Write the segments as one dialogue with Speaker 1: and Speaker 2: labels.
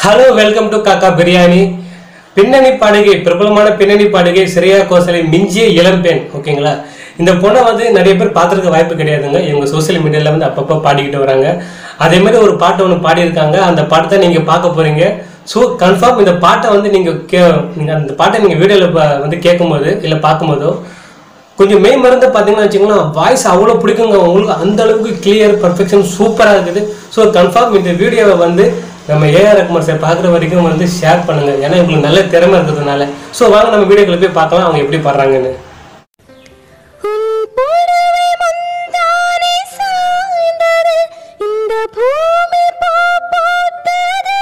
Speaker 1: Hello welcome to காக்கா பிரியாணி பின்னணி பாடகி பிரபலமான பின்னணி பாடகி ஸ்ரேயா கோசலை மிஞ்சிய இளம்பெண் ஓகேங்களா இந்த பொண்ணை வந்து நிறைய பேர் பார்த்துருக்க வாய்ப்பு கிடையாதுங்க இவங்க சோஷியல் மீடியாவில் வந்து அப்பப்போ பாடிக்கிட்டு வராங்க அதே மாதிரி ஒரு பாட்டு ஒன்று பாடியிருக்காங்க அந்த பாட்டை தான் நீங்கள் பார்க்க போறீங்க ஸோ கன்ஃபார்ம் இந்த பாட்டை வந்து நீங்கள் கே நீங்கள் அந்த பாட்டை நீங்கள் வீடியோவில் வந்து கேட்கும்போது இல்லை பார்க்கும்போதோ கொஞ்சம் மெய் மருந்து பார்த்தீங்கன்னா வச்சுக்கோங்களேன் வாய்ஸ் அவ்வளோ பிடிக்குங்க உங்களுக்கு அந்த அளவுக்கு கிளியர் பர்ஃபெக்ஷன் சூப்பராக இருக்குது ஸோ கன்ஃபார்ம் இந்த வீடியோவை வந்து நம்ம ஏஆர் ரகுமார் சார் பார்க்குற வரைக்கும் வந்து ஷேர் பண்ணுங்க ஏன்னா உங்களுக்கு நல்ல திறமை இருக்கிறதுனால ஸோ வாங்க நம்ம வீடியோக்குள்ள போய் பார்க்கலாம் அவங்க எப்படி பாடுறாங்கன்னு
Speaker 2: உன் புடவை முந்தானை சாய்ந்தது, இந்த பூமி பூ பூத்தது.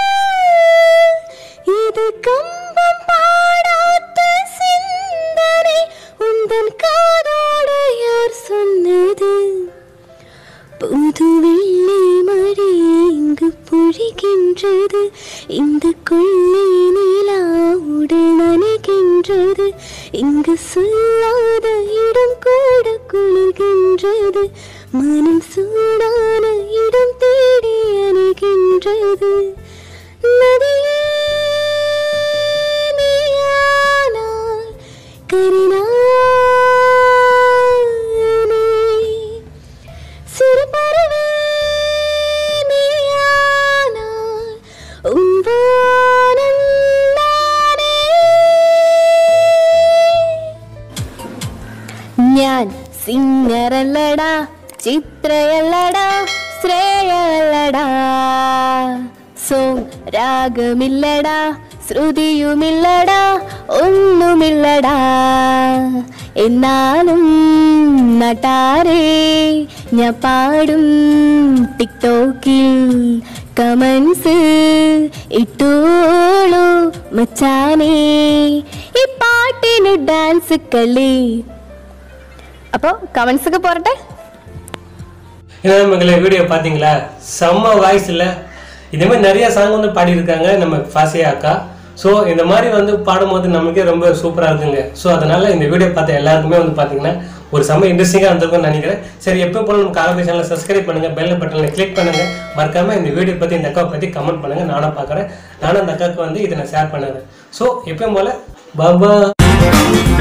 Speaker 2: இது கம்பம் பாடாத்த சிந்தனை, உந்தன் காதோடு யார் சொன்னது புது வெள்ளை மழை இங்கு பொழிகின்றது இந்த கொள்ளை நிலா உடல் நனைகின்றது இங்கு சொல்லாத இடம் கூட குளிர்கின்றது மனம் சூடான இடம் தேடி அணைகின்றது நதியே நீயானால் கரிநானே சிறு பறவை நீயானால் உன் வானம் நானே. ഞാൻ സിംഗറല്ലടാ ചിത്രയല്ലടാ ശ്രേയല്ലടാ സോങ് രാഗമില്ലടാ ശ്രുതിയുമില്ലടാ ഒന്നുമില്ലടാ എന്നാലും നട്ടാരേ ഞാൻ പാടും ടിക്ടോക്കിൽ കമൻസ് ഇട്ടോളൂ മച്ചാനേ ഈ പാട്ടിന് ഡാൻസ് കളി അപ്പോൾ കമൻസ് ഒക്കെ പോരട്ടെ
Speaker 1: ஏன்னா நம்மளே வீடியோ பார்த்தீங்களா செம்ம வாய்ஸில் இதே மாதிரி நிறைய சாங் வந்து பாடியிருக்காங்க நம்ம ஃபாசியா அக்கா ஸோ இந்த மாதிரி வந்து பாடும்போது நமக்கே ரொம்ப சூப்பராக இருக்குங்க ஸோ அதனால இந்த வீடியோ பார்த்த எல்லாருக்குமே வந்து பார்த்தீங்கன்னா ஒரு செம்ம இன்ட்ரெஸ்டிங்காக இருந்திருக்கும்னு நினைக்கிறேன் சரி எப்போ போல நம்ம காலபி சேனலை சப்ஸ்கிரைப் பண்ணுங்க பெல் பட்டனில் கிளிக் பண்ணுங்க மறக்காம இந்த வீடியோ பற்றி இந்த அக்காவை பற்றி கமெண்ட் பண்ணுங்க நானும் பார்க்குறேன் நானும் அந்த அக்காவுக்கு வந்து இதை நான் ஷேர் பண்ணுறேன் ஸோ எப்பயும் போல பாபா